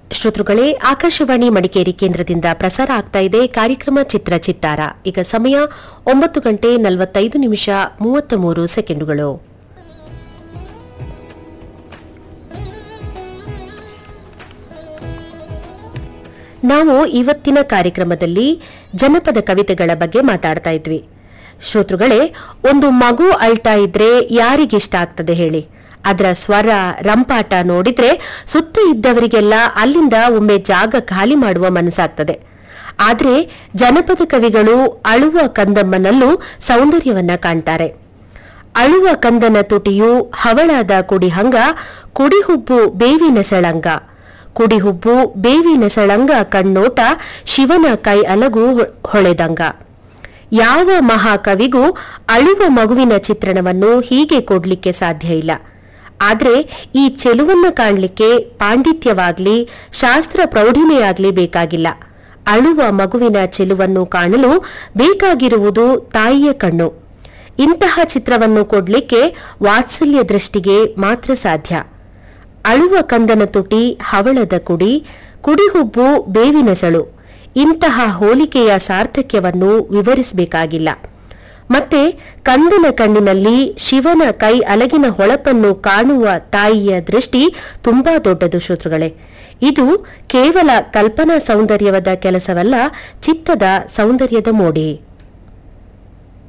ಶ್ರೋತೃಗಳೇ ಆಕಾಶವಾಣಿ ಮಡಿಕೇರಿ ಕೇಂದ್ರದಿಂದ ಪ್ರಸಾರ ಆಗ್ತಾ ಇದೆ ಕಾರ್ಯಕ್ರಮ ಚಿತ್ರ ಚಿತ್ತಾರ ಈಗ ಸಮಯ ಒಂಬತ್ತು ಗಂಟೆ ನಲವತ್ತೈದು ನಿಮಿಷ ಮೂವತ್ತ ಮೂರು ಸೆಕೆಂಡುಗಳು ನಾವು ಇವತ್ತಿನ ಕಾರ್ಯಕ್ರಮದಲ್ಲಿ ಜನಪದ ಕವಿತೆಗಳ ಬಗ್ಗೆ ಮಾತಾಡ್ತಾ ಇದ್ವಿ ಶ್ರೋತೃಗಳೇ ಒಂದು ಮಗು ಅಳ್ತಾ ಇದ್ರೆ ಯಾರಿಗಿಷ್ಟ ಆಗ್ತದೆ ಹೇಳಿ ಅದರ ಸ್ವರ ರಂಪಾಟ ನೋಡಿದ್ರೆ ಸುತ್ತ ಇದ್ದವರಿಗೆಲ್ಲ ಅಲ್ಲಿಂದ ಒಮ್ಮೆ ಜಾಗ ಖಾಲಿ ಮಾಡುವ ಮನಸ್ಸಾಗ್ತದೆ ಆದ್ರೆ ಜನಪದ ಕವಿಗಳು ಅಳುವ ಕಂದಮ್ಮನಲ್ಲೂ ಸೌಂದರ್ಯವನ್ನ ಕಾಣ್ತಾರೆ ಅಳುವ ಕಂದನ ತುಟಿಯು ಹವಳಾದ ಕುಡಿಹಂಗ ಕುಡಿಹುಬ್ಬು ಬೇವಿನ ಸೆಳಂಗ ಕುಡಿಹುಬ್ಬು ಬೇವಿನ ಸೆಳಂಗ ಕಣ್ಣೋಟ ಶಿವನ ಕೈ ಅಲಗು ಹೊ- ಹೊಳೆದಂಗ ಯಾವ ಮಹಾಕವಿಗೂ ಅಳುವ ಮಗುವಿನ ಚಿತ್ರಣವನ್ನು ಹೀಗೆ ಕೊಡ್ಲಿಕ್ಕೆ ಸಾಧ್ಯ ಇಲ್ಲ ಆದ್ರೆ ಈ ಚೆಲುವನ್ನ ಕಾಣ್ಲಿಕ್ಕೆ ಪಾಂಡಿತ್ಯವಾಗ್ಲಿ ಶಾಸ್ತ್ರ ಪ್ರೌಢಿಮೆಯಾಗ್ಲಿ ಬೇಕಾಗಿಲ್ಲ ಅಳುವ ಮಗುವಿನ ಚೆಲುವನ್ನು ಕಾಣಲು ಬೇಕಾಗಿರುವುದು ತಾಯಿಯ ಕಣ್ಣು ಇಂತಹ ಚಿತ್ರವನ್ನು ಕೊಡ್ಲಿಕ್ಕೆ ವಾತ್ಸಲ್ಯ ದೃಷ್ಟಿಗೆ ಮಾತ್ರ ಸಾಧ್ಯ ಅಳುವ ಕಂದನ ತುಟಿ ಹವಳದ ಕುಡಿ ಕುಡಿಹುಬ್ಬು ಬೇವಿನ ಸಳು ಇಂತಹ ಹೋಲಿಕೆಯ ಸಾರ್ಥಕ್ಯವನ್ನು ವಿವರಿಸಬೇಕಾಗಿಲ್ಲ ಮತ್ತೆ ಕಂದನ ಕಣ್ಣಿನಲ್ಲಿ ಶಿವನ ಕೈ ಅಲಗಿನ ಹೊಳಪನ್ನು ಕಾಣುವ ತಾಯಿಯ ದೃಷ್ಟಿ ತುಂಬಾ ದೊಡ್ಡದು ಶ್ರೋತೃಗಳೇ ಇದು ಕೇವಲ ಕಲ್ಪನಾ ಸೌಂದರ್ಯವದ ಕೆಲಸವಲ್ಲ ಚಿತ್ತದ ಸೌಂದರ್ಯದ ಮೋಡಿ